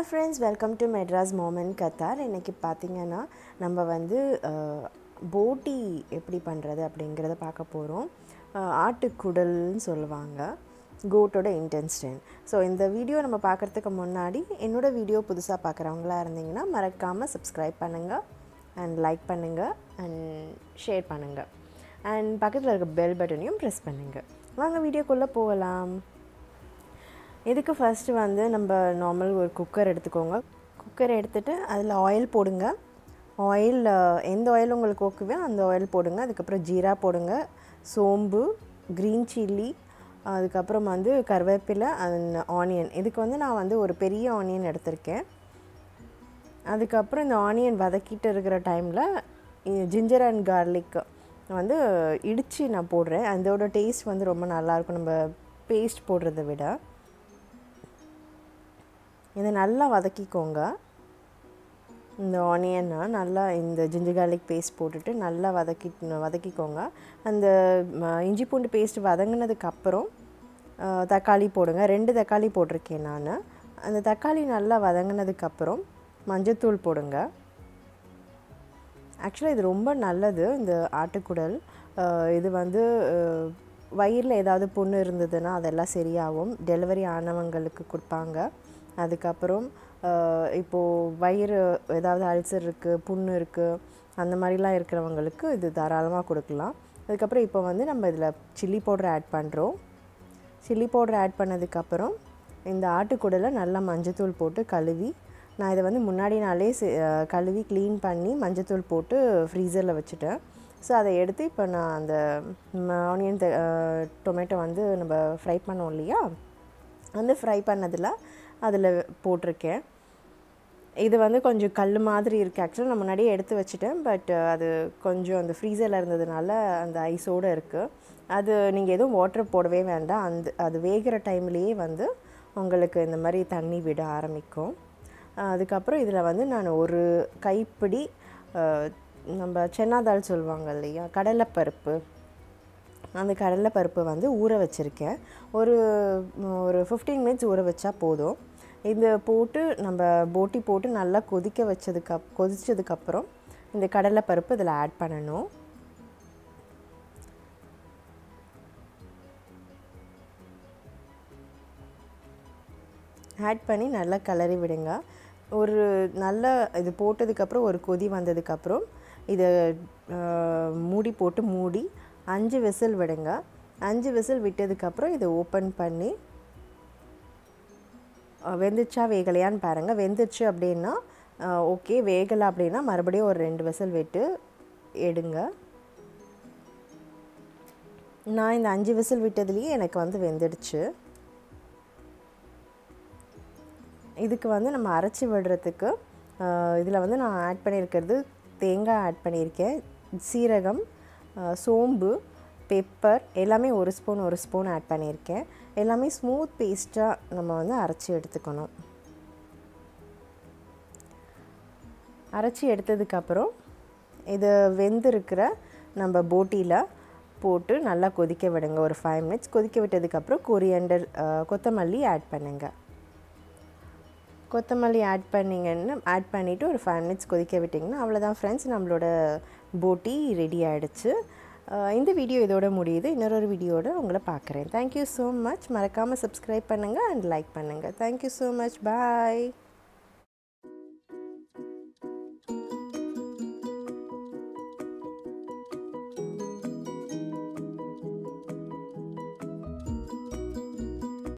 hi friends welcome to Madras moment Qatar இன்றைக்கி பார்த்தீங்கன்னா நம்ம வந்து அஹ், போட்டி எப்படி பண்ணுறது அப்படிங்கிறத பார்க்க போகிறோம் ஆட்டுக்குடல்னு சொல்லுவாங்க கோட்டோட இன்டென்ஸ்டன் ஸோ இந்த வீடியோ நம்ம பார்க்குறதுக்கு முன்னாடி என்னோட வீடியோ புதுசாக பார்க்குறவங்களா இருந்தீங்கன்னா மறக்காமல் சப்ஸ்கிரைப் பண்ணுங்கள் அண்ட் லைக் பண்ணுங்கள் அண்ட் ஷேர் பண்ணுங்கள் அண்ட் பக்கத்தில் இருக்க பெல் பட்டனையும் ப்ரெஸ் பண்ணுங்கள் வாங்க வீடியோக்குள்ளே போகலாம் இதுக்கு ஃபஸ்ட்டு வந்து நம்ம நார்மல் ஒரு குக்கர் எடுத்துக்கோங்க குக்கர் எடுத்துகிட்டு அதில் ஆயில் போடுங்க ஆயில் எந்த ஆயில் உங்களுக்கு ஓகேவோ அந்த ஆயில் போடுங்க அதுக்கப்புறம் ஜீரா போடுங்க சோம்பு க்ரீன் சில்லி அதுக்கப்புறம் வந்து கருவேப்பிலை அண்ட் ஆனியன் இதுக்கு வந்து நான் வந்து ஒரு பெரிய ஆனியன் எடுத்திருக்கேன் அதுக்கப்புறம் இந்த ஆனியன் வதக்கிட்டு இருக்கிற டைமில் ஜிஞ்சர் அண்ட் கார்லிக் வந்து இடித்து நான் போடுறேன் அதோட டேஸ்ட் வந்து ரொம்ப நல்லாயிருக்கும் நம்ம பேஸ்ட் போடுறத விட இதை நல்லா வதக்கிக்கோங்க இந்த ஆனியனை நல்லா இந்த ஜிஞ்சர் கார்லிக் பேஸ்ட் போட்டுட்டு நல்லா வதக்கி வதக்கிக்கோங்க அந்த ம, இஞ்சி பூண்டு பேஸ்ட் வதங்கினதுக்கப்புறம் தக்காளி போடுங்க ரெண்டு தக்காளி போட்டிருக்கேன் நான் அந்த தக்காளி நல்லா வதங்கினதுக்கப்புறம் மஞ்சத்தூள் போடுங்க ஆக்சுவலாக இது ரொம்ப நல்லது இந்த ஆட்டுக்குடல் அஹ் இது வந்து அஹ், வயிறில் ஏதாவது புண்ணு இருந்ததுன்னா அதெல்லாம் சரியாகும் டெலிவரி ஆனவங்களுக்கு கொடுப்பாங்க அதுக்கப்புறம் அஹ், இப்போது வயிறு ஏதாவது அல்சர் இருக்குது புண்ணு இருக்குது அந்த மாதிரிலாம் இருக்கிறவங்களுக்கு இது தாராளமாக கொடுக்கலாம் அதுக்கப்புறம் இப்போ வந்து நம்ம இதில் சில்லி பவுடர் ஆட் பண்ணுறோம் சில்லி பவுடர் ஆட் பண்ணதுக்கப்புறம் இந்த ஆட்டுக்குடலை நல்லா மஞ்சத்தூள் போட்டு கழுவி நான் இதை வந்து முன்னாடி நாளே செ- அஹ் கழுவி க்ளீன் பண்ணி மஞ்சத்தூள் போட்டு ஃப்ரீசரில் வச்சுட்டேன் ஸோ அதை எடுத்து இப்போ நான் அந்த ஆனியன் டொமேட்டோ வந்து நம்ம ஃப்ரை பண்ணோம் இல்லையா அந்த ஃப்ரை பண்ணதில் அதில் போட்டிருக்கேன் இது வந்து கொஞ்சம் கல் மாதிரி இருக்குது ஆக்சுவலாக நான் முன்னாடியே எடுத்து வச்சுட்டேன் பட் அது கொஞ்சம் அந்த ஃப்ரீசரில் இருந்ததுனால அந்த ஐஸோடு இருக்குது அது நீங்கள் எதுவும் வாட்டர் போடவே வேண்டாம் அந்த அது வேகிற டைம்லேயே வந்து உங்களுக்கு இந்த மாதிரி தண்ணி விட ஆரம்பிக்கும் அஹ் அதுக்கப்புறம் இதில் வந்து நான் ஒரு கைப்பிடி அஹ், நம்ம சென்னா தால் சொல்லுவாங்க இல்லையா கடலைப்பருப்பு அந்த கடலைப்பருப்பு வந்து ஊற வச்சுருக்கேன் ஒரு ஒரு ஃபிஃப்டீன் மினிட்ஸ் ஊற வச்சா போதும் இது போட்டு நம்ம போட்டி போட்டு நல்லா கொதிக்க வச்சதுக்கு கொதிச்சதுக்கப்புறம் இந்த கடலைப்பருப்பு இதில் ஆட் பண்ணணும் ஆட் பண்ணி நல்லா கிளறி விடுங்க ஒரு நல்ல இது போட்டதுக்கப்புறம் ஒரு கொதி வந்ததுக்கப்புறம் இதை ஆஹ், மூடி போட்டு மூடி அஞ்சு விசில் விடுங்க அஞ்சு விசில் விட்டதுக்கப்புறம் இதை ஓப்பன் பண்ணி அஹ், வெந்துச்சா வேகலையான்னு பாருங்கள் வெந்துச்சு அப்படின்னா ஓகே வேகலை அப்படின்னா மறுபடியும் ஒரு ரெண்டு விசில் விட்டு எடுங்க நான் இந்த அஞ்சு விசில் விட்டதுலேயே எனக்கு வந்து வெந்துடுச்சு இதுக்கு வந்து நம்ம அரைச்சி விடுறதுக்கு இதில் வந்து நான் ஆட் பண்ணியிருக்கிறது தேங்காய் ஆட் பண்ணியிருக்கேன் சீரகம் ஆஹ் சோம்பு பெப்பர் எல்லாமே ஒரு ஸ்பூன் ஒரு ஸ்பூன் ஆட் பண்ணியிருக்கேன் எல்லாமே ஸ்மூத் பேஸ்ட்டாக நம்ம வந்து அரைச்சி எடுத்துக்கணும் அரைச்சி எடுத்ததுக்கப்புறம் இது வெந்திருக்கிற நம்ம போட்டியில் போட்டு நல்லா கொதிக்க விடுங்க ஒரு ஃபைவ் மினிட்ஸ் கொதிக்க விட்டதுக்கப்புறம் கொரியண்டர் கொத்தமல்லி ஆட் பண்ணுங்கள் கொத்தமல்லி ஆட் பண்ணிங்கன்னு ஆட் பண்ணிவிட்டு ஒரு ஃபைவ் மினிட்ஸ் கொதிக்க விட்டிங்கன்னா அவ்வளோதான் ஃப்ரெண்ட்ஸ் நம்மளோட போட்டி ரெடி ஆகிடுச்சு இந்த வீடியோ இதோட முடியுது இன்னொரு வீடியோட உங்களை பார்க்குறேன் தேங்க்யூ ஸோ மச் மறக்காமல் சப்ஸ்கிரைப் பண்ணுங்கள் அண்ட் லைக் பண்ணுங்கள் தேங்க்யூ ஸோ மச் பாய்